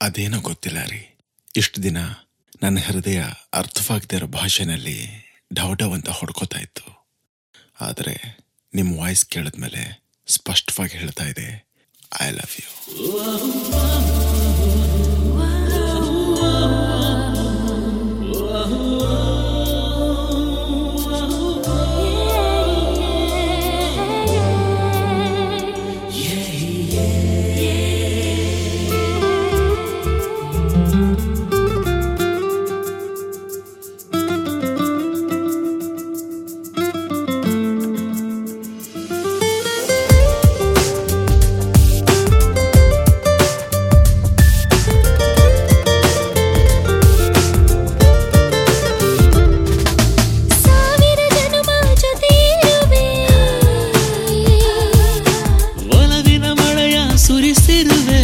ಅದೇನೋ ಗೊತ್ತಿಲ್ಲ ರೀ ಇಷ್ಟು ದಿನ ನನ್ನ ಹೃದಯ ಅರ್ಥವಾಗದೇ ಇರೋ ಭಾಷೆನಲ್ಲಿ ಡವ್ ಡವ್ ಅಂತ ಹೊಡ್ಕೋತಾ ಇತ್ತು ಆದರೆ ನಿಮ್ಮ ವಾಯ್ಸ್ ಕೇಳಿದ್ಮೇಲೆ ಸ್ಪಷ್ಟವಾಗಿ ಹೇಳ್ತಾ ಇದೆ ಐ ಲವ್ ಯು ಸಾವಿರ ಜನುಮ ಜೊತೆ ಇರುವೆ ಒಲವಿನ ಮಳೆಯ ಸುರಿಸಿರುವೆ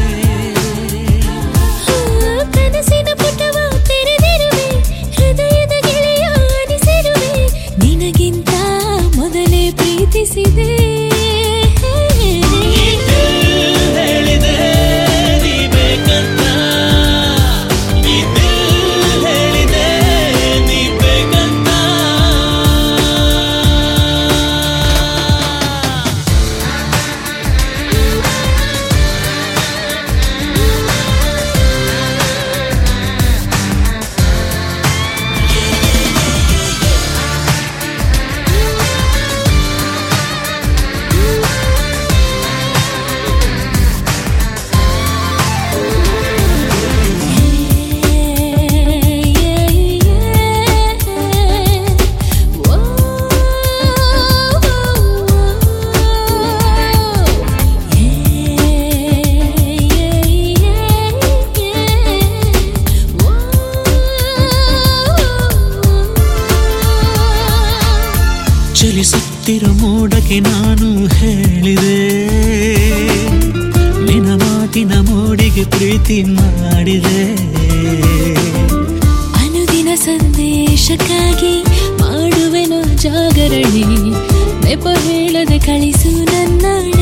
ಕನಸಿನ ಪುಟವ ತೆರೆದಿರುವೆ ಹೃದಯದ ಗೆಳೆಯ ಅನಿಸಿರುವೆ ನಿನಗಿಂತ ಮೊದಲೇ ಪ್ರೀತಿಸಿದೆ ಹೇಳಿದೆ ನೀ ಬೇಕಂತ ಈ ದಿಲ್ ಹೇಳಿದೆ ನೀ ಬೇಕಂತ ಚಲಿಸುತ್ತಿರೋ ಮೋಡಕ್ಕೆ ನಾನು ಹೇಳಿದೆ ನಿನ್ನ ಮಾತಿನ ಮೋಡಿಗೆ ಪ್ರೀತಿ ಮಾಡಿದೆ ಅನುದಿನ ಸಂದೇಶಕ್ಕಾಗಿ ಮಾಡುವೆನು ಜಾಗರಣೆ ನೆಪ ಹೇಳದೆ ಕಳಿಸು ನನ್ನ